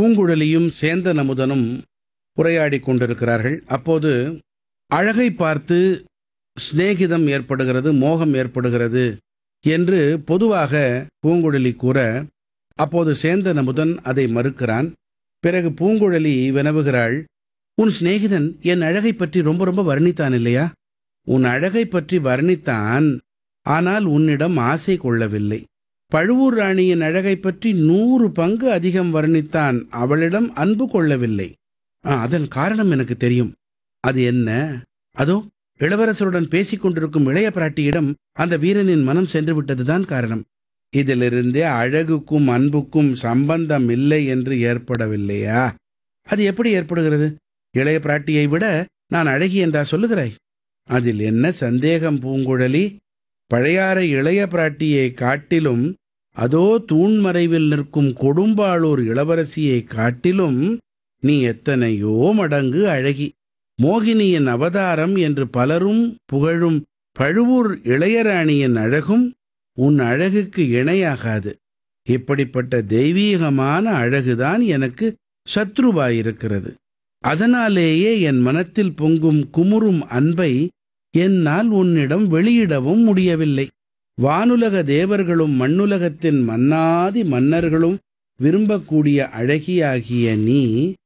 பூங்குழலியும் சேந்தன் அமுதனும் உரையாடிக் கொண்டிருக்கிறார்கள் அப்போது அழகை பார்த்து சிநேகிதம் ஏற்படுகிறது மோகம் ஏற்படுகிறது என்று பொதுவாக பூங்குழலி கூற அப்போது சேந்தன் அமுதன் அதை மறுக்கிறான் பிறகு பூங்குழலி வினவுகிறாள் உன் சிநேகிதன் என் அழகை பற்றி ரொம்ப ரொம்ப வர்ணித்தான் இல்லையா உன் அழகை பற்றி வர்ணித்தான் ஆனால் உன்னிடம் ஆசை கொள்ளவில்லை பழுவூர் ராணியின் அழகை பற்றி நூறு பங்கு அதிகம் வர்ணித்தான் அவளிடம் அன்பு கொள்ளவில்லை ஆ, அதன் காரணம் எனக்கு தெரியும் அது என்ன அதோ இளவரசருடன் பேசிக் கொண்டிருக்கும் இளைய பிராட்டியிடம் அந்த வீரனின் மனம் சென்று விட்டதுதான் காரணம் இதிலிருந்தே அழகுக்கும் அன்புக்கும் சம்பந்தம் இல்லை என்று ஏற்படவில்லையா அது எப்படி ஏற்படுகிறது இளைய பிராட்டியை விட நான் அழகி என்றா சொல்லுகிறாய் அதில் என்ன சந்தேகம் பூங்குழலி பழையாறை இளைய பிராட்டியை காட்டிலும் அதோ தூண்மறைவில் நிற்கும் கொடும்பாளூர் இளவரசியை காட்டிலும் நீ எத்தனையோ மடங்கு அழகி மோகினியின் அவதாரம் என்று பலரும் புகழும் பழுவூர் இளையராணியின் அழகும் உன் அழகுக்கு இணையாகாது இப்படிப்பட்ட தெய்வீகமான அழகுதான் எனக்கு சத்ருவாயிருக்கிறது அதனாலேயே என் மனத்தில் பொங்கும் குமுறும் அன்பை என்னால் உன்னிடம் வெளியிடவும் முடியவில்லை வானுலக தேவர்களும் மண்ணுலகத்தின் மன்னாதி மன்னர்களும் விரும்பக்கூடிய அழகியாகிய நீ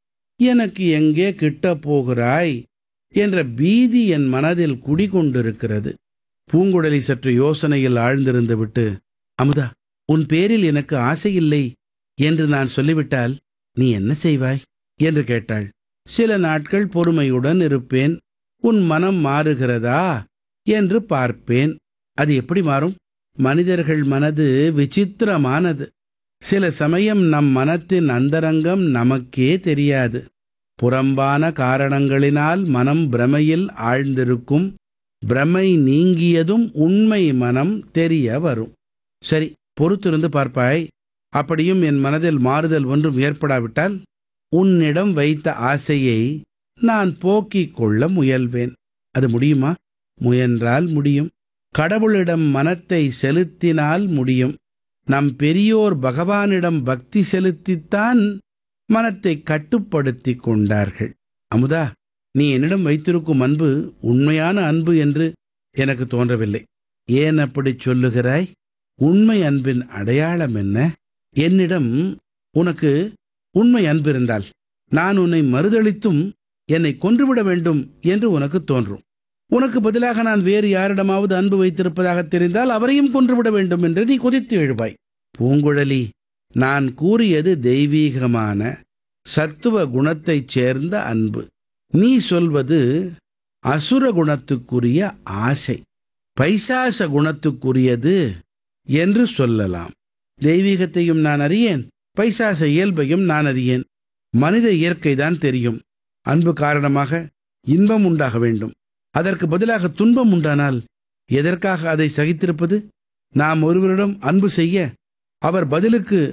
எனக்கு எங்கே கிட்டப் போகிறாய் என்ற பீதி என் மனதில் குடிகொண்டிருக்கிறது பூங்குழலி சற்று யோசனையில் ஆழ்ந்திருந்து விட்டு அமுதா உன் பேரில் எனக்கு ஆசையில்லை என்று நான் சொல்லிவிட்டால் நீ என்ன செய்வாய் என்று கேட்டாள் சில நாட்கள் பொறுமையுடன் இருப்பேன் உன் மனம் மாறுகிறதா என்று பார்ப்பேன் அது எப்படி மாறும் மனிதர்கள் மனது விசித்திரமானது சில சமயம் நம் மனத்தின் அந்தரங்கம் நமக்கே தெரியாது புறம்பான காரணங்களினால் மனம் பிரமையில் ஆழ்ந்திருக்கும் பிரமை நீங்கியதும் உண்மை மனம் தெரிய வரும் சரி பொறுத்திருந்து பார்ப்பாய் அப்படியும் என் மனதில் மாறுதல் ஒன்றும் ஏற்படாவிட்டால் உன்னிடம் வைத்த ஆசையை நான் போக்கிக் கொள்ள முயல்வேன் அது முடியுமா முயன்றால் முடியும் கடவுளிடம் மனத்தை செலுத்தினால் முடியும் நம் பெரியோர் பகவானிடம் பக்தி செலுத்தித்தான் மனத்தை கட்டுப்படுத்திக் கொண்டார்கள் அமுதா நீ என்னிடம் வைத்திருக்கும் அன்பு உண்மையான அன்பு என்று எனக்கு தோன்றவில்லை ஏன் அப்படிச் சொல்லுகிறாய் உண்மை அன்பின் அடையாளம் என்ன என்னிடம் உனக்கு உண்மை அன்பு இருந்தால் நான் உன்னை மறுதளித்தும் என்னை கொன்றுவிட வேண்டும் என்று உனக்கு தோன்றும் உனக்கு பதிலாக நான் வேறு யாரிடமாவது அன்பு வைத்திருப்பதாக தெரிந்தால் அவரையும் கொன்றுவிட வேண்டும் என்று நீ கொதித்து எழுவாய் பூங்குழலி நான் கூறியது தெய்வீகமான சத்துவ குணத்தைச் சேர்ந்த அன்பு நீ சொல்வது அசுர குணத்துக்குரிய ஆசை பைசாச குணத்துக்குரியது என்று சொல்லலாம் தெய்வீகத்தையும் நான் அறியேன் பைசாச இயல்பையும் நான் அறியேன் மனித இயற்கைதான் தெரியும் அன்பு காரணமாக இன்பம் உண்டாக வேண்டும் அதற்கு பதிலாக துன்பம் உண்டானால் எதற்காக அதை சகித்திருப்பது நாம் ஒருவரிடம் அன்பு செய்ய அவர் பதிலுக்கு